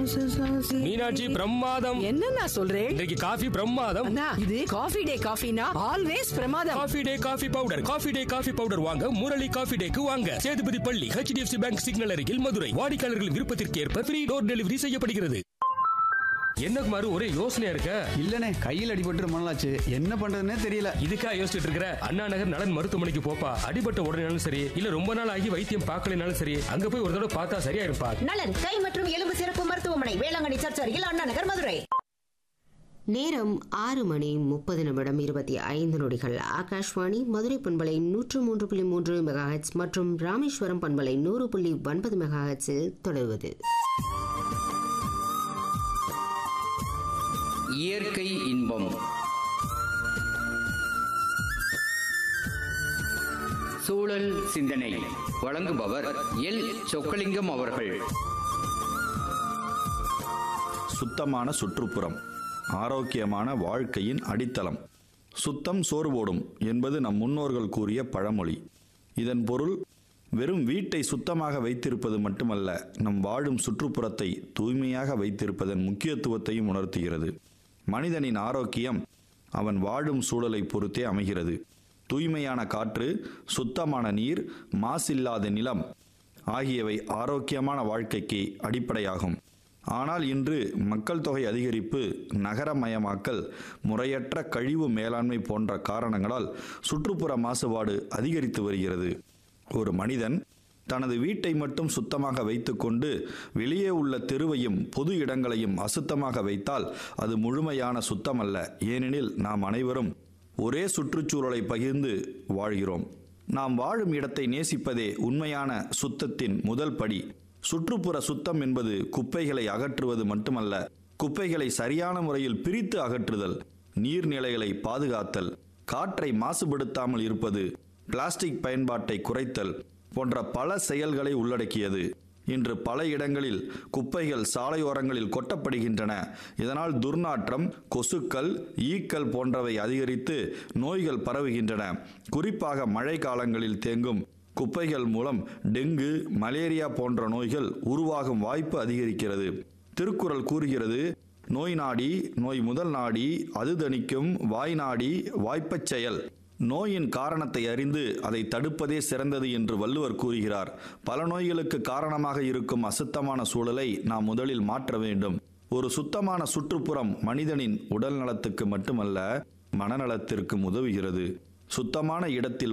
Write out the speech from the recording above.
மீனாட்சி பிரமாதம் என்னண்ணா சொல்றேன் இன்றைக்கு காஃபி பிரமாதம் அண்ணா இது காஃபி டே காஃபினா ஆல்வேஸ் பிரமாதம் Coffee Day coffee powder Coffee Day coffee powder வாங்க முரளி காஃபி டேக்கு வாங்க சேதுபதி பள்ளி ஹெச்டிஎஃப்சி பேங்க் சிக்னல் அருகில் மதுரை வாடிக்கையாளர்களின் விருப்பத்திற்கு ஏற்ப ஃப்ரீ டோர் டெலிவரி செய்யப்படுகிறது என்ன குமாரு ஒரே யோசனையா இருக்க இல்லனே கையில் அடிபட்டு ரொம்ப நாளாச்சு என்ன பண்றதுன்னே தெரியல இதுக்கா யோசிச்சுட்டு இருக்கிற அண்ணா நகர் நலன் மருத்துவமனைக்கு போப்பா அடிபட்ட உடனேனாலும் சரி இல்ல ரொம்ப நாள் ஆகி வைத்தியம் பார்க்கலனாலும் சரி அங்க போய் ஒரு தடவை பார்த்தா சரியா இருப்பா நலன் கை மற்றும் எலும்பு சிறப்பு மருத்துவமனை வேளாங்கண்ணி சர்ச் அருகில் அண்ணா நகர் மதுரை நேரம் ஆறு மணி முப்பது நிமிடம் இருபத்தி ஐந்து நொடிகள் ஆகாஷ்வாணி மதுரை பண்பலை நூற்று மூன்று புள்ளி மூன்று மெகாஹெட்ஸ் மற்றும் ராமேஸ்வரம் பண்பலை நூறு புள்ளி ஒன்பது மெகாஹெட்ஸில் தொடர்வது இயற்கை இன்பம் சூழல் சிந்தனை வழங்குபவர் எல் சொக்கலிங்கம் அவர்கள் சுத்தமான சுற்றுப்புறம் ஆரோக்கியமான வாழ்க்கையின் அடித்தளம் சுத்தம் சோறு போடும் என்பது நம் முன்னோர்கள் கூறிய பழமொழி இதன் பொருள் வெறும் வீட்டை சுத்தமாக வைத்திருப்பது மட்டுமல்ல நம் வாழும் சுற்றுப்புறத்தை தூய்மையாக வைத்திருப்பதன் முக்கியத்துவத்தையும் உணர்த்துகிறது மனிதனின் ஆரோக்கியம் அவன் வாழும் சூழலை பொறுத்தே அமைகிறது தூய்மையான காற்று சுத்தமான நீர் மாசில்லாத நிலம் ஆகியவை ஆரோக்கியமான வாழ்க்கைக்கு அடிப்படையாகும் ஆனால் இன்று மக்கள் தொகை அதிகரிப்பு நகரமயமாக்கல் முறையற்ற கழிவு மேலாண்மை போன்ற காரணங்களால் சுற்றுப்புற மாசுபாடு அதிகரித்து வருகிறது ஒரு மனிதன் தனது வீட்டை மட்டும் சுத்தமாக வைத்துக்கொண்டு வெளியே உள்ள தெருவையும் பொது இடங்களையும் அசுத்தமாக வைத்தால் அது முழுமையான சுத்தமல்ல ஏனெனில் நாம் அனைவரும் ஒரே சுற்றுச்சூழலை பகிர்ந்து வாழ்கிறோம் நாம் வாழும் இடத்தை நேசிப்பதே உண்மையான சுத்தத்தின் முதல் படி சுற்றுப்புற சுத்தம் என்பது குப்பைகளை அகற்றுவது மட்டுமல்ல குப்பைகளை சரியான முறையில் பிரித்து அகற்றுதல் நீர்நிலைகளை பாதுகாத்தல் காற்றை மாசுபடுத்தாமல் இருப்பது பிளாஸ்டிக் பயன்பாட்டை குறைத்தல் போன்ற பல செயல்களை உள்ளடக்கியது இன்று பல இடங்களில் குப்பைகள் சாலையோரங்களில் கொட்டப்படுகின்றன இதனால் துர்நாற்றம் கொசுக்கள் ஈக்கள் போன்றவை அதிகரித்து நோய்கள் பரவுகின்றன குறிப்பாக மழை காலங்களில் தேங்கும் குப்பைகள் மூலம் டெங்கு மலேரியா போன்ற நோய்கள் உருவாகும் வாய்ப்பு அதிகரிக்கிறது திருக்குறள் கூறுகிறது நோய் நாடி நோய் முதல் நாடி அது தணிக்கும் வாய் நாடி வாய்ப்பச் செயல் நோயின் காரணத்தை அறிந்து அதை தடுப்பதே சிறந்தது என்று வள்ளுவர் கூறுகிறார் பல நோய்களுக்கு காரணமாக இருக்கும் அசுத்தமான சூழலை நாம் முதலில் மாற்ற வேண்டும் ஒரு சுத்தமான சுற்றுப்புறம் மனிதனின் உடல் நலத்துக்கு மட்டுமல்ல மனநலத்திற்கும் உதவுகிறது சுத்தமான இடத்தில்